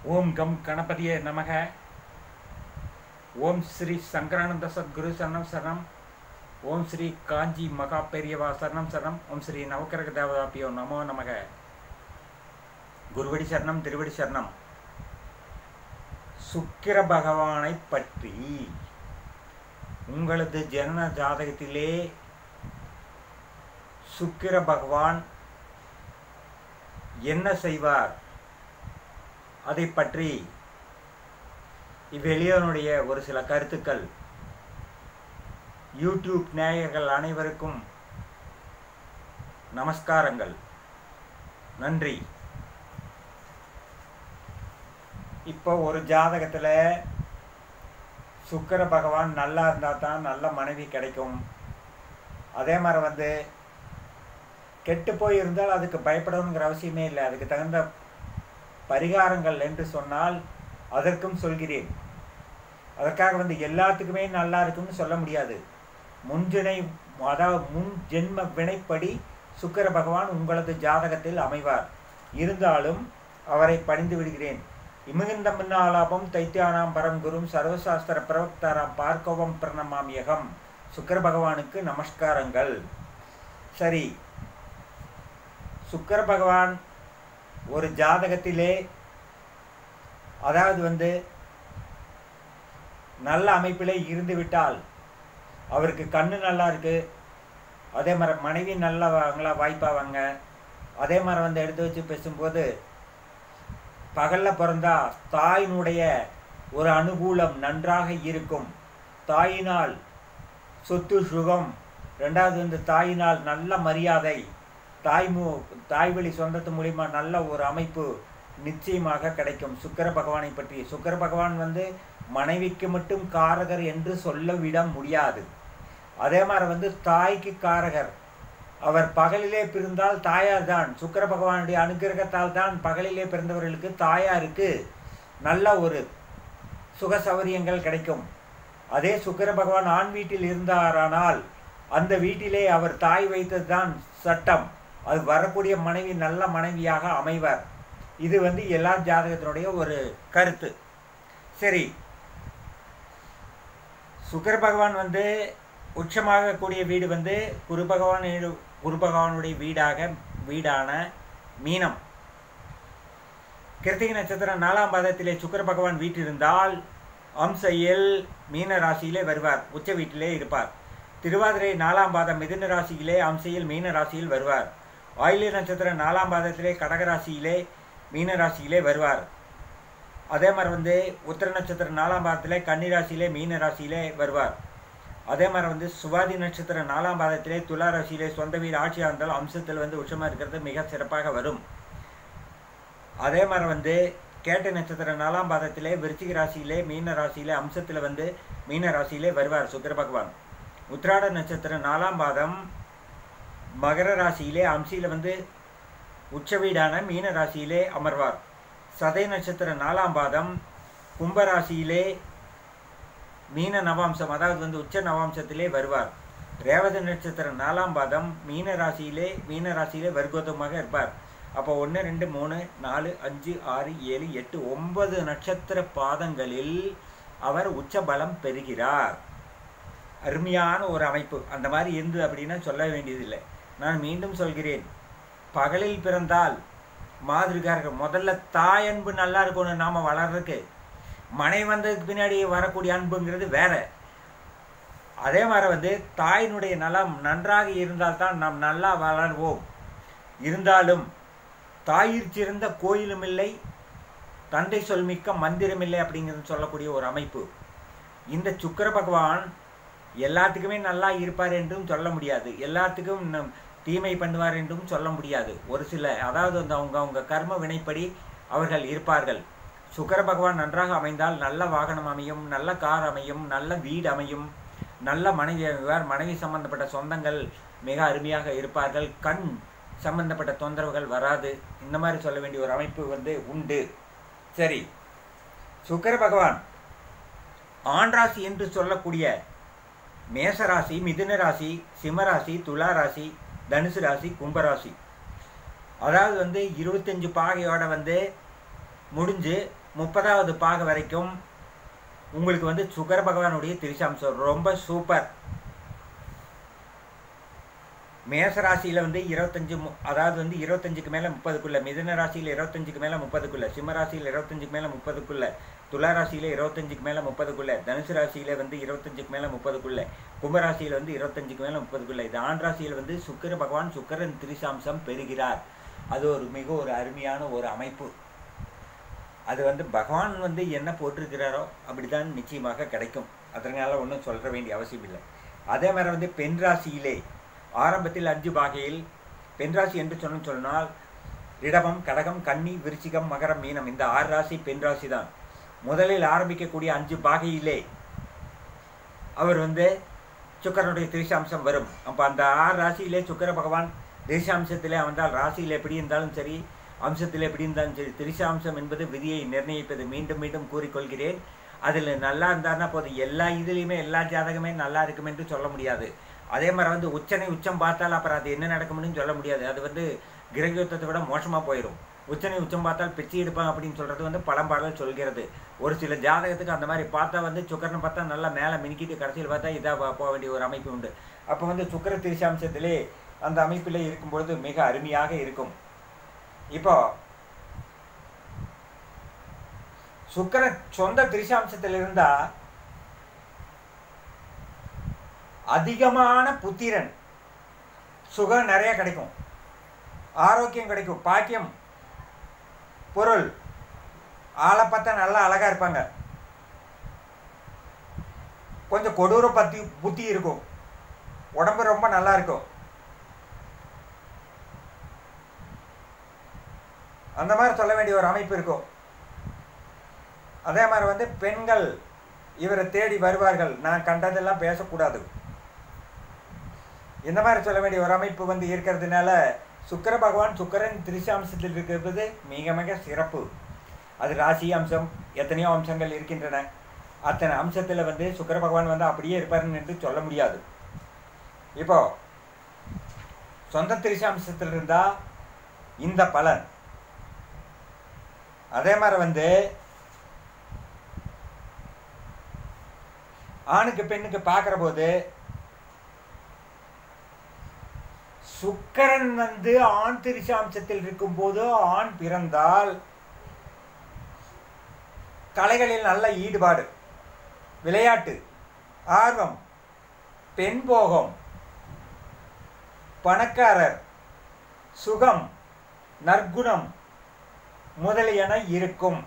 ஓம் come கணபதியே நமக ஓம் ஸ்ரீ சங்கரானந்த சத்குரு சரணம் சரணம் ஓம் ஸ்ரீ காஞ்சி மகா பெரியவா சரணம் சரணம் ஓம் ஸ்ரீ நவக்கிரக தேவதாப்பியோ நமோ நமக குருவடி சரணம் திருவடி சரணம் சுக்கிர பகவானை பற்றி உங்களது ஜனன ஜாதகத்திலே சுக்கிர பகவான் என்ன செய்வார் அதை பற்றி இவ்வெளியனுடைய ஒரு சில கருத்துக்கள் யூடியூப் நேயர்கள் அனைவருக்கும் நமஸ்காரங்கள் நன்றி இப்போ ஒரு ஜாதகத்தில் சுக்கிர பகவான் நல்லா இருந்தால் தான் நல்ல மனைவி கிடைக்கும் அதே மாதிரி வந்து கெட்டு போய் இருந்தால் அதுக்கு பயப்படணுங்கிற அவசியமே இல்லை அதுக்கு தகுந்த பரிகாரங்கள் என்று சொன்னால் அதற்கும் சொல்கிறேன் அதற்காக வந்து எல்லாத்துக்குமே நல்லா இருக்கும்னு சொல்ல முடியாது முன்ஜினை அதாவது முன் ஜென்ம வினைப்படி சுக்கிர பகவான் உங்களது ஜாதகத்தில் அமைவார் இருந்தாலும் அவரை பணிந்து விடுகிறேன் இமிகுந்த மின்னாலாபம் தைத்தியானாம் பரங்குரும் சர்வசாஸ்திர பிரவக்தாராம் பார்க்கவம் பிரணமாம் யகம் சுக்கர பகவானுக்கு நமஸ்காரங்கள் சரி சுக்கர பகவான் ஒரு ஜாதகத்திலே அதாவது வந்து நல்ல அமைப்பிலே இருந்து விட்டால் அவருக்கு கண்ணு நல்லா இருக்கு அதே மாதிரி மனைவி நல்லவங்களா வாய்ப்பாவாங்க அதே மாதிரி வந்து எடுத்து வச்சு பேசும்போது பகலில் பிறந்தா தாயினுடைய ஒரு அனுகூலம் நன்றாக இருக்கும் தாயினால் சொத்து சுகம் ரெண்டாவது வந்து தாயினால் நல்ல மரியாதை தாய்மு தாய்வழி சொந்தத்து மூலிமா நல்ல ஒரு அமைப்பு நிச்சயமாக கிடைக்கும் சுக்கர பகவானை பற்றி சுக்கர பகவான் வந்து மனைவிக்கு மட்டும் காரகர் என்று சொல்ல விட முடியாது அதே மாதிரி வந்து தாய்க்கு காரகர் அவர் பகலிலே பிறந்தால் தாயார் தான் சுக்கர பகவானுடைய அனுகிரகத்தால் தான் பகலிலே பிறந்தவர்களுக்கு தாயாருக்கு நல்ல ஒரு சுக சௌகரியங்கள் கிடைக்கும் அதே சுக்கர பகவான் ஆண் வீட்டில் இருந்தாரானால் அந்த வீட்டிலே அவர் தாய் வைத்தது தான் சட்டம் அது வரக்கூடிய மனைவி நல்ல மனைவியாக அமைவார் இது வந்து எல்லா ஜாதகத்தினுடைய ஒரு கருத்து சரி சுக்கர பகவான் வந்து உச்சமாக கூடிய வீடு வந்து குரு பகவான் குரு பகவானுடைய வீடாக வீடான மீனம் கிருத்திகை நட்சத்திரம் நாலாம் பாதத்திலே சுக்கர பகவான் வீட்டிருந்தால் அம்சையில் மீன ராசியிலே வருவார் உச்ச வீட்டிலே இருப்பார் திருவாதிரை நாலாம் பாதம் மிதுன ராசியிலே அம்சையில் மீன ராசியில் வருவார் ஆயிலி நட்சத்திரம் நாலாம் பாதத்திலே கடகராசியிலே மீன ராசியிலே வருவார் அதே மாதிரி வந்து உத்திர நட்சத்திரம் நாலாம் பாதத்திலே கன்னி ராசியிலே மீன ராசியிலே வருவார் அதே மாதிரி வந்து சுவாதி நட்சத்திரம் நாலாம் பாதத்திலே துலா ராசியிலே சொந்த வீடு ஆட்சியாக இருந்தால் அம்சத்தில் வந்து உச்சமாக இருக்கிறது மிக சிறப்பாக வரும் அதே மாதிரி வந்து கேட்ட நட்சத்திரம் நாலாம் பாதத்திலே விருச்சிக ராசியிலே மீன ராசியிலே அம்சத்தில் வந்து மீன ராசியிலே வருவார் சுக்கர பகவான் உத்திராட நட்சத்திரம் நாலாம் பாதம் மகர ராசியிலே அம்சியில் வந்து உச்ச வீடான மீன ராசியிலே அமர்வார் சதய நட்சத்திரம் நாலாம் பாதம் கும்பராசியிலே மீன நவாம்சம் அதாவது வந்து உச்ச நவாம்சத்திலே வருவார் ரேவதி நட்சத்திரம் நாலாம் பாதம் மீன ராசியிலே மீன ராசியிலே வர்க்கோத்தமாக இருப்பார் அப்போ ஒன்று ரெண்டு மூணு நாலு அஞ்சு ஆறு ஏழு எட்டு ஒன்பது நட்சத்திர பாதங்களில் அவர் உச்ச பலம் பெறுகிறார் அருமையான ஒரு அமைப்பு அந்த மாதிரி இருந்தது அப்படின்னா சொல்ல வேண்டியதில்லை நான் மீண்டும் சொல்கிறேன் பகலில் பிறந்தால் மாதிரிக்காரர்கள் முதல்ல தாய் அன்பு நல்லா இருக்கணும் நாம் வளர்றதுக்கு மனை வந்ததுக்கு பின்னாடி வரக்கூடிய அன்புங்கிறது வேற அதே மாதிரி வந்து தாயினுடைய நலம் நன்றாக இருந்தால்தான் நாம் நல்லா வளர்வோம் இருந்தாலும் தாயிற் சிறந்த கோயிலும் இல்லை தந்தை சொல்மிக்க மந்திரம் இல்லை அப்படிங்கிறது சொல்லக்கூடிய ஒரு அமைப்பு இந்த சுக்கர பகவான் எல்லாத்துக்குமே நல்லா இருப்பார் என்றும் சொல்ல முடியாது எல்லாத்துக்கும் தீமை பண்ணுவார் என்றும் சொல்ல முடியாது ஒரு சில அதாவது வந்து அவங்க அவங்க கர்ம வினைப்படி அவர்கள் இருப்பார்கள் சுக்கர பகவான் நன்றாக அமைந்தால் நல்ல வாகனம் அமையும் நல்ல கார் அமையும் நல்ல வீடு அமையும் நல்ல மனைவி அமைவார் மனைவி சம்பந்தப்பட்ட சொந்தங்கள் மிக அருமையாக இருப்பார்கள் கண் சம்பந்தப்பட்ட தொந்தரவுகள் வராது இந்த மாதிரி சொல்ல வேண்டிய ஒரு அமைப்பு வந்து உண்டு சரி சுக்கர பகவான் ஆண்ராசி என்று சொல்லக்கூடிய மேசராசி மிதுன ராசி சிம்மராசி துலா ராசி தனுசு ராசி கும்பராசி அதாவது வந்து இருபத்தஞ்சு பாகையோட வந்து முடிஞ்சு முப்பதாவது பாக வரைக்கும் உங்களுக்கு வந்து சுக்கர பகவானுடைய திரிசாம்சம் ரொம்ப சூப்பர் மேச ராசியில் வந்து இருபத்தஞ்சு மு- அதாவது வந்து இருபத்தஞ்சுக்கு மேலே முப்பதுக்குள்ள மிதுன ராசியில் இருபத்தஞ்சுக்கு மேலே முப்பதுக்குள்ள சிம்ம ராசியில் இருபத்தஞ்சுக்கு மேலே முப்பதுக்குள்ள துலா ராசியில் இருபத்தஞ்சுக்கு மேலே முப்பதுக்குள்ள தனுசு ராசியில் வந்து இருபத்தஞ்சுக்கு மேலே முப்பதுக்குள்ள கும்பராசியில் வந்து இருபத்தஞ்சுக்கு மேலே முப்பதுக்குள்ள இது ஆண் ராசியில் வந்து சுக்கிர பகவான் சுக்கிரன் திரிசாம்சம் பெறுகிறார் அது ஒரு மிக ஒரு அருமையான ஒரு அமைப்பு அது வந்து பகவான் வந்து என்ன போட்டிருக்கிறாரோ அப்படிதான் நிச்சயமாக கிடைக்கும் அதனால ஒன்றும் சொல்ற வேண்டிய அவசியம் இல்லை அதே மாதிரி வந்து பெண் ராசியிலே ஆரம்பத்தில் அஞ்சு பாகையில் பெண் ராசி என்று சொன்ன சொன்னால் ரிடபம் கடகம் கன்னி விருச்சிகம் மகரம் மீனம் இந்த ஆறு ராசி பெண் ராசி தான் முதலில் ஆரம்பிக்கக்கூடிய அஞ்சு பாகையிலே அவர் வந்து சுக்கரனுடைய திரிசாம்சம் வரும் அப்போ அந்த ஆறு ராசியிலே சுக்கர பகவான் திரிசாம்சத்திலே வந்தால் ராசியில் எப்படி இருந்தாலும் சரி அம்சத்தில் எப்படி இருந்தாலும் சரி திரிசாம்சம் என்பது விதியை நிர்ணயிப்பது மீண்டும் மீண்டும் கூறிக்கொள்கிறேன் அதில் நல்லா இருந்தாருன்னா போதும் எல்லா இதுலேயுமே எல்லா ஜாதகமே நல்லா இருக்கும் என்று சொல்ல முடியாது அதே மாதிரி வந்து உச்சனை உச்சம் பார்த்தால் அப்புறம் அது என்ன நடக்கும்னு சொல்ல முடியாது அது வந்து கிரகயுத்தத்தை விட மோசமாக போயிடும் உச்சனை உச்சம் பார்த்தால் பிச்சை எடுப்பான் அப்படின்னு சொல்கிறது வந்து பழம்பாடல் சொல்கிறது ஒரு சில ஜாதகத்துக்கு அந்த மாதிரி பார்த்தா வந்து சுக்கரனை பார்த்தா நல்லா மேலே மினுக்கிட்டு கடைசியில் பார்த்தா இதாக போக வேண்டிய ஒரு அமைப்பு உண்டு அப்போ வந்து சுக்கர திரிசாம்சத்திலே அந்த அமைப்பிலே இருக்கும்பொழுது மிக அருமையாக இருக்கும் இப்போ சுக்கர சொந்த திரிசாம்சத்தில் இருந்தா அதிகமான புத்திரன் சுகம் நிறைய கிடைக்கும் ஆரோக்கியம் கிடைக்கும் பாக்கியம் பொருள் ஆளை பார்த்தா நல்லா அழகா இருப்பாங்க கொஞ்சம் கொடூர பத்தி புத்தி இருக்கும் உடம்பு ரொம்ப நல்லா இருக்கும் அந்த மாதிரி சொல்ல வேண்டிய ஒரு அமைப்பு இருக்கும் அதே மாதிரி வந்து பெண்கள் இவரை தேடி வருவார்கள் நான் கண்டதெல்லாம் பேசக்கூடாது இந்த மாதிரி சொல்ல வேண்டிய ஒரு அமைப்பு வந்து இருக்கிறதுனால சுக்கிர பகவான் சுக்கிரன் திரிசாம்சத்தில் இருக்கிறது மிக மிக சிறப்பு அது ராசி அம்சம் எத்தனையோ அம்சங்கள் இருக்கின்றன அத்தனை அம்சத்தில் வந்து சுக்கிர பகவான் வந்து அப்படியே இருப்பாருன்னு என்று சொல்ல முடியாது இப்போ சொந்த திரிசாம்சத்தில் இருந்தா இந்த பலன் அதே மாதிரி வந்து ஆணுக்கு பெண்ணுக்கு பார்க்குற போது சுக்கரன் வந்து ஆண் திரிசாம்சத்தில் இருக்கும்போது ஆண் பிறந்தால் கலைகளில் நல்ல ஈடுபாடு விளையாட்டு ஆர்வம் பெண் போகம் பணக்காரர் சுகம் நற்குணம் முதலியன இருக்கும்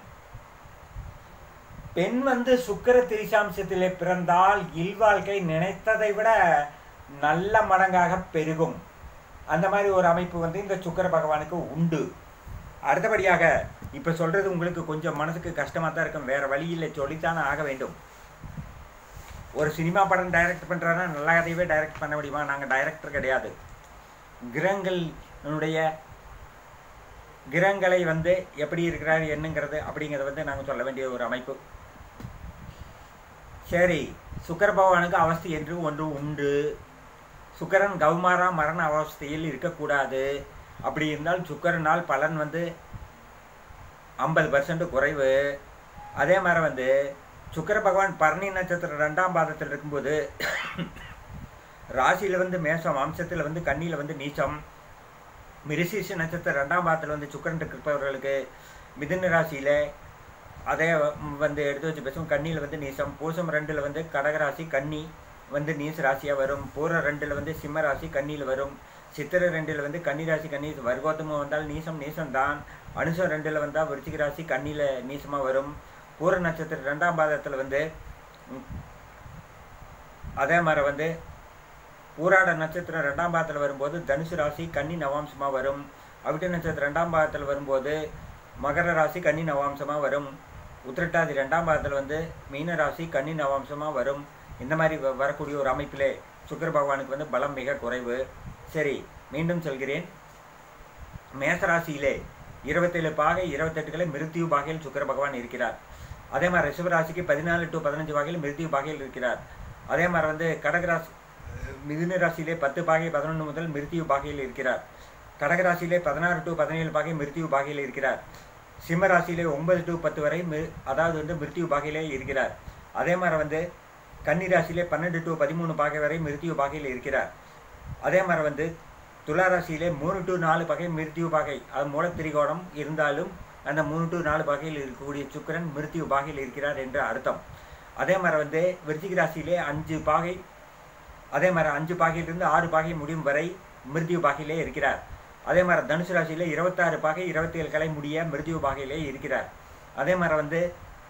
பெண் வந்து சுக்கிர திரிசாம்சத்திலே பிறந்தால் இல்வாழ்க்கை நினைத்ததை விட நல்ல மடங்காக பெருகும் அந்த மாதிரி ஒரு அமைப்பு வந்து இந்த சுக்கிர பகவானுக்கு உண்டு அடுத்தபடியாக இப்போ சொல்றது உங்களுக்கு கொஞ்சம் மனசுக்கு கஷ்டமாக தான் இருக்கும் வேற வழியில் சொல்லித்தானே ஆக வேண்டும் ஒரு சினிமா படம் டைரக்ட் பண்ணுறாருன்னா நல்ல கதையவே டைரக்ட் பண்ண முடியுமா நாங்கள் டைரக்டர் கிடையாது கிரகங்களுடைய கிரகங்களை வந்து எப்படி இருக்கிறார் என்னங்கிறது அப்படிங்கிறத வந்து நாங்கள் சொல்ல வேண்டிய ஒரு அமைப்பு சரி சுக்கர பகவானுக்கு அவஸ்தை என்று ஒன்று உண்டு சுக்கரன் கௌமாரா மரண அவஸ்தையில் இருக்கக்கூடாது அப்படி இருந்தால் சுக்கரனால் பலன் வந்து ஐம்பது பர்சன்ட் குறைவு அதே மாதிரி வந்து சுக்கர பகவான் பரணி நட்சத்திரம் ரெண்டாம் பாதத்தில் இருக்கும்போது ராசியில் வந்து மேஷம் வம்சத்தில் வந்து கண்ணியில் வந்து நீச்சம் மிருசீஷ நட்சத்திரம் ரெண்டாம் பாதத்தில் வந்து சுக்கரன் இருப்பவர்களுக்கு மிதுன ராசியில் அதே வந்து எடுத்து வச்சு பேசும் கண்ணியில் வந்து நீசம் பூசம் ரெண்டில் வந்து கடகராசி கன்னி வந்து நீச ராசியாக வரும் பூர ரெண்டில் வந்து சிம்ம ராசி கண்ணியில் வரும் சித்திரை ரெண்டில் வந்து கன்னி ராசி கன்னி வர்க்கோத்தமம் வந்தால் நீசம் நீசம் தான் அனுசம் ரெண்டில் வந்தால் விருச்சிக ராசி கண்ணியில் நீசமாக வரும் பூர நட்சத்திரம் ரெண்டாம் பாதத்தில் வந்து ம், அதே மாதிரி வந்து பூராட நட்சத்திரம் ரெண்டாம் பாதத்தில் வரும்போது தனுசு ராசி கன்னி நவாம்சமாக வரும் அவிட்ட நட்சத்திரம் ரெண்டாம் பாதத்தில் வரும்போது மகர ராசி கன்னி நவாம்சமாக வரும் உத்திரட்டாதி ரெண்டாம் பாதத்தில் வந்து மீன ராசி கன்னி நவாம்சமாக வரும் இந்த மாதிரி வ- வரக்கூடிய ஒரு அமைப்பிலே சுக்கிர பகவானுக்கு வந்து பலம் மிக குறைவு சரி மீண்டும் சொல்கிறேன் மேசராசியிலே இருபத்தேழு பாகை இருபத்தெட்டுகளை மிருத்யு பாகையில் சுக்கிர பகவான் இருக்கிறார் அதே மாதிரி ரிஷபராசிக்கு பதினாலு டு பதினஞ்சு பாகையில் மிருத்யு பாகையில் இருக்கிறார் அதே மாதிரி வந்து கடகராசி மிதுன ராசியிலே பத்து பாகை பதினொன்று முதல் மிருத்யு பாகையில் இருக்கிறார் கடகராசியிலே பதினாறு டு பதினேழு பாகை மிருத்யு பாகையில் இருக்கிறார் சிம்ம ராசியிலே ஒன்பது டு பத்து வரை மி அதாவது வந்து மிருத்யு பாகையிலே இருக்கிறார் அதே மாதிரி வந்து கன்னி ராசியிலே பன்னெண்டு டு பதிமூணு பாகை வரை மிருத்யு பாகையில் இருக்கிறார் அதே மாதிரி வந்து துலா ராசியிலே மூணு டு நாலு பகை மிருத்யு பாகை அது மூலத்திரிகோணம் இருந்தாலும் அந்த மூணு டு நாலு பாகையில் இருக்கக்கூடிய சுக்கிரன் மிருத்யு பாகையில் இருக்கிறார் என்று அர்த்தம் அதே மாதிரி வந்து விருச்சிக ராசியிலே அஞ்சு பாகை அதே மாதிரி அஞ்சு பாகையிலிருந்து ஆறு பாகை முடியும் வரை மிருத்யு பாகையிலே இருக்கிறார் அதே மாதிரி தனுசு ராசியிலே இருபத்தாறு பாகை இருபத்தி ஏழு கலை முடிய மிருத்யு பாகையிலே இருக்கிறார் அதே மாதிரி வந்து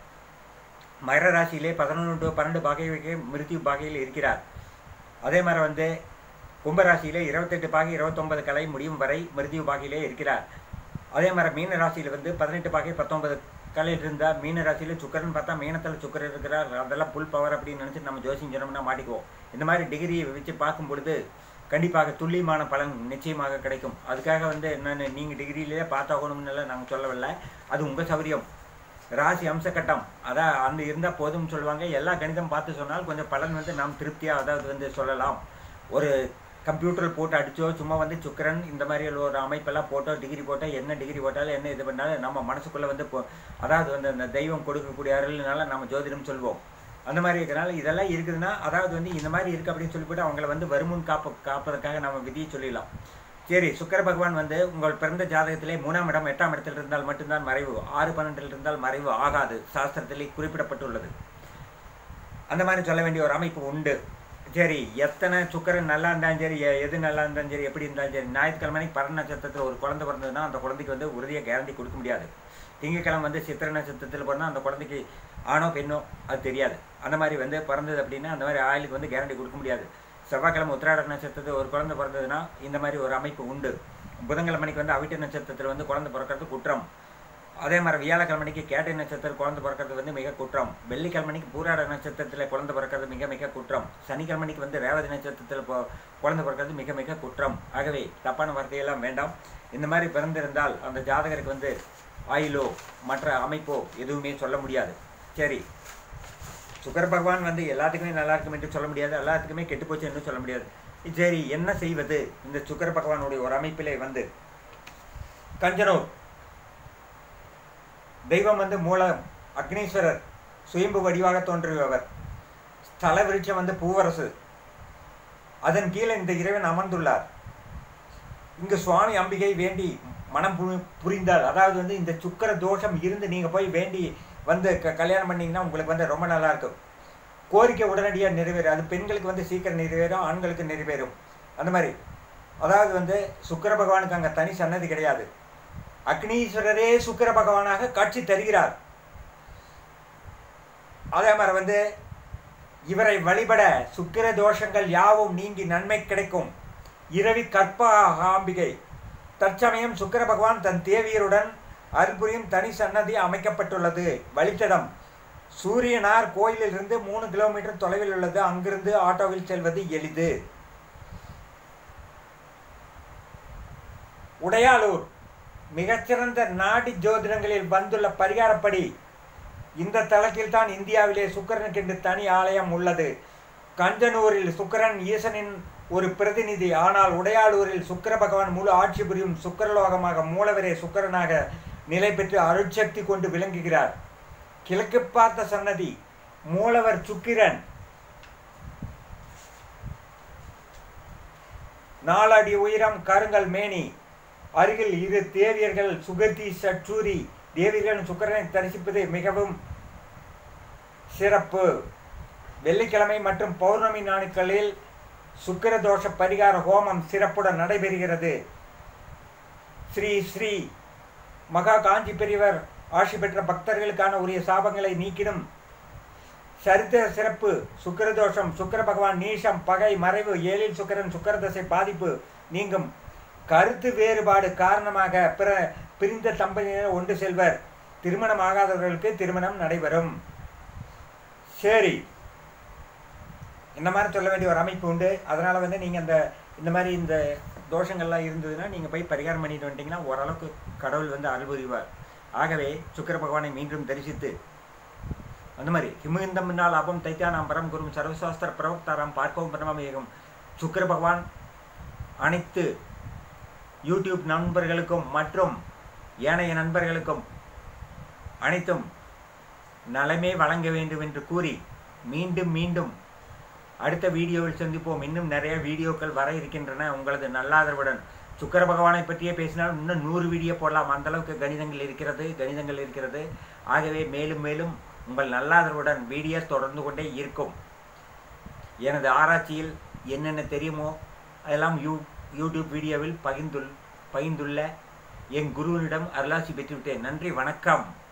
மகர ராசியிலே பதினொன்று டு பன்னெண்டு பாகை மிருத்யு பாகையில் இருக்கிறார் அதே மாதிரி வந்து கும்பராசியிலே இருபத்தெட்டு பாகை இருபத்தொன்பது கலை முடியும் வரை மிருத்யு பாகையிலே இருக்கிறார் அதே மாதிரி மீன ராசியில் வந்து பதினெட்டு பாகை பத்தொன்பது கலையில் இருந்தால் மீன ராசியில் சுக்கரன் பார்த்தா மீனத்தில் சுக்கரன் இருக்கிறார் அதெல்லாம் புல் பவர் அப்படின்னு நினச்சி நம்ம ஜோசியம் சொன்னோம்னா மாட்டிக்குவோம் இந்த மாதிரி டிகிரியை வச்சு பார்க்கும் பொழுது கண்டிப்பாக துல்லியமான பலன் நிச்சயமாக கிடைக்கும் அதுக்காக வந்து நான் நீங்கள் டிகிரியிலே பார்த்தாகணும்னு நாங்கள் சொல்லவில்லை அது உங்கள் சௌரியம் ராசி அம்சக்கட்டம் அதான் அந்த இருந்தால் போதும்னு சொல்லுவாங்க எல்லா கணிதம் பார்த்து சொன்னால் கொஞ்சம் பலன் வந்து நாம் திருப்தியாக அதாவது வந்து சொல்லலாம் ஒரு கம்ப்யூட்டரில் போட்டு அடிச்சோ சும்மா வந்து சுக்கரன் இந்த மாதிரி ஒரு அமைப்பெல்லாம் போட்டோ டிகிரி போட்டோ என்ன டிகிரி போட்டாலும் என்ன இது பண்ணாலும் நம்ம மனசுக்குள்ளே வந்து இப்போ அதாவது வந்து அந்த தெய்வம் கொடுக்கக்கூடிய அருள்னால நம்ம ஜோதிடம் சொல்வோம் அந்த மாதிரி இருக்கிறனால இதெல்லாம் இருக்குதுன்னா அதாவது வந்து இந்த மாதிரி இருக்குது அப்படின்னு சொல்லிவிட்டு அவங்கள வந்து வருமுன் காப்ப காப்பதற்காக நம்ம விதியை சொல்லிடலாம் சரி சுக்கர பகவான் வந்து உங்கள் பிறந்த ஜாதகத்திலே மூணாம் இடம் எட்டாம் இடத்தில் இருந்தால் மட்டும்தான் மறைவு ஆறு பன்னெண்டில் இருந்தால் மறைவு ஆகாது சாஸ்திரத்திலே குறிப்பிடப்பட்டுள்ளது அந்த மாதிரி சொல்ல வேண்டிய ஒரு அமைப்பு உண்டு சரி எத்தனை சுக்கரன் நல்லா இருந்தாலும் சரி எ- எது நல்லா இருந்தாலும் சரி எப்படி இருந்தாலும் சரி ஞாயிற்றுக்கிழமை பரண நட்சத்திரத்தில் ஒரு குழந்தை பிறந்ததுன்னா அந்த குழந்தைக்கு வந்து உறுதியாக கேரண்டி கொடுக்க முடியாது திங்கக்கிழமை வந்து சித்திரை நட்சத்திரத்தில் பிறந்தா அந்த குழந்தைக்கு ஆணோ பெண்ணோ அது தெரியாது அந்த மாதிரி வந்து பிறந்தது அப்படின்னா அந்த மாதிரி ஆயிலுக்கு வந்து கேரண்டி கொடுக்க முடியாது செவ்வாய்க்கிழமை உத்திராட நட்சத்திரத்தில் ஒரு குழந்தை பிறந்ததுன்னா இந்த மாதிரி ஒரு அமைப்பு உண்டு புதன்கிழமைக்கு வந்து அவிட்ட நட்சத்திரத்தில் வந்து குழந்தை பிறக்கிறது குற்றம் அதே மாதிரி வியாழக்கிழமைக்கு கேட்டை நட்சத்திரம் குழந்தை பிறக்கிறது வந்து மிக குற்றம் வெள்ளிக்கிழமைக்கு பூராட நட்சத்திரத்தில் குழந்தை பிறக்கிறது மிக மிக குற்றம் சனிக்கிழமைக்கு வந்து ரேவதி நட்சத்திரத்தில் பொ- குழந்தை பிறக்கிறது மிக மிக குற்றம் ஆகவே தப்பான வார்த்தையெல்லாம் வேண்டாம் இந்த மாதிரி பிறந்திருந்தால் அந்த ஜாதகருக்கு வந்து ஆயிலோ மற்ற அமைப்போ எதுவுமே சொல்ல முடியாது சரி சுக்கர பகவான் வந்து எல்லாத்துக்குமே நல்லா இருக்கும் என்று சொல்ல முடியாது எல்லாத்துக்குமே கெட்டு போச்சு என்று சொல்ல முடியாது சரி என்ன செய்வது இந்த சுக்கர பகவானுடைய ஒரு அமைப்பிலே வந்து கஞ்சனூர் தெய்வம் வந்து மூலம் அக்னீஸ்வரர் சுயம்பு வடிவாக தோன்றியவர் ஸ்தல விருட்சம் வந்து பூவரசு அதன் கீழே இந்த இறைவன் அமர்ந்துள்ளார் இங்கு சுவாமி அம்பிகை வேண்டி மனம் பு- புரிந்தால் அதாவது வந்து இந்த சுக்கர தோஷம் இருந்து நீங்க போய் வேண்டி வந்து க கல்யாணம் பண்ணீங்கன்னா உங்களுக்கு வந்து ரொம்ப நல்லா இருக்கும் கோரிக்கை உடனடியாக நிறைவேறும் அது பெண்களுக்கு வந்து சீக்கிரம் நிறைவேறும் ஆண்களுக்கு நிறைவேறும் அந்த மாதிரி அதாவது வந்து சுக்கிர பகவானுக்கு அங்கே தனி சன்னதி கிடையாது அக்னீஸ்வரரே சுக்கிர பகவானாக காட்சி தருகிறார் அதே மாதிரி வந்து இவரை வழிபட சுக்கிர தோஷங்கள் யாவும் நீங்கி நன்மை கிடைக்கும் இரவி கற்பகாம்பிகை தற்சமயம் சுக்கிர பகவான் தன் தேவியருடன் அருள்புரியும் தனி சன்னதி அமைக்கப்பட்டுள்ளது வழித்தடம் சூரியனார் கோயிலிலிருந்து மூணு கிலோமீட்டர் தொலைவில் உள்ளது அங்கிருந்து ஆட்டோவில் செல்வது எளிது உடையாளூர் மிகச்சிறந்த நாடி ஜோதிடங்களில் வந்துள்ள பரிகாரப்படி இந்த தளத்தில் தான் இந்தியாவிலே சுக்கிரனுக்கென்று தனி ஆலயம் உள்ளது கஞ்சனூரில் சுக்கிரன் ஈசனின் ஒரு பிரதிநிதி ஆனால் உடையாளூரில் சுக்கிர பகவான் முழு ஆட்சி புரியும் சுக்கிரலோகமாக மூலவரே சுக்கிரனாக நிலை பெற்று அருட்சக்தி கொண்டு விளங்குகிறார் கிழக்கு பார்த்த சன்னதி மூலவர் சுக்கிரன் நாலடி உயரம் கருங்கல் மேனி அருகில் இரு தேவியர்கள் சுகதி சற்றூரி தேவியர்கள் சுக்கிரனை தரிசிப்பது மிகவும் சிறப்பு வெள்ளிக்கிழமை மற்றும் பௌர்ணமி நாட்களில் சுக்கிர தோஷ பரிகார ஹோமம் சிறப்புடன் நடைபெறுகிறது ஸ்ரீ ஸ்ரீ மகா காஞ்சி பெரியவர் ஆட்சி பெற்ற பக்தர்களுக்கான உரிய சாபங்களை நீக்கிடும் சரித்திர சிறப்பு சுக்கிரதோஷம் சுக்கிர பகவான் நீஷம் பகை மறைவு ஏழில் சுக்கிரன் சுக்கிரதசை பாதிப்பு நீங்கும் கருத்து வேறுபாடு காரணமாக பிற பிரிந்த தம்பதியினர் ஒன்று செல்வர் திருமணம் ஆகாதவர்களுக்கு திருமணம் நடைபெறும் சரி இந்த மாதிரி சொல்ல வேண்டிய ஒரு அமைப்பு உண்டு அதனால் வந்து நீங்கள் அந்த இந்த மாதிரி இந்த தோஷங்கள்லாம் இருந்ததுன்னா நீங்கள் போய் பரிகாரம் பண்ணிட்டு வந்துட்டீங்கன்னா ஓரளவுக்கு கடவுள் வந்து அருள் புரிவார் ஆகவே சுக்கிர பகவானை மீண்டும் தரிசித்து அந்த மாதிரி ஹிமந்தம் முன்னால் அபம் தைத்தியானாம் பரம் குரும் சர்வசாஸ்திர பிரவக்தாராம் பார்க்கவும் பரமேகம் சுக்கிர பகவான் அனைத்து யூடியூப் நண்பர்களுக்கும் மற்றும் ஏனைய நண்பர்களுக்கும் அனைத்தும் நலமே வழங்க வேண்டும் என்று கூறி மீண்டும் மீண்டும் அடுத்த வீடியோவில் சந்திப்போம் இன்னும் நிறைய வீடியோக்கள் வர இருக்கின்றன உங்களது நல்லாதரவுடன் சுக்கர பகவானை பற்றியே பேசினால் இன்னும் நூறு வீடியோ போடலாம் அந்த அளவுக்கு கணிதங்கள் இருக்கிறது கணிதங்கள் இருக்கிறது ஆகவே மேலும் மேலும் உங்கள் நல்லாதரவுடன் வீடியோஸ் தொடர்ந்து கொண்டே இருக்கும் எனது ஆராய்ச்சியில் என்னென்ன தெரியுமோ அதெல்லாம் யூ யூடியூப் வீடியோவில் பகிர்ந்துள் பகிர்ந்துள்ள என் குருவினிடம் அருளாசி பெற்றுவிட்டேன் நன்றி வணக்கம்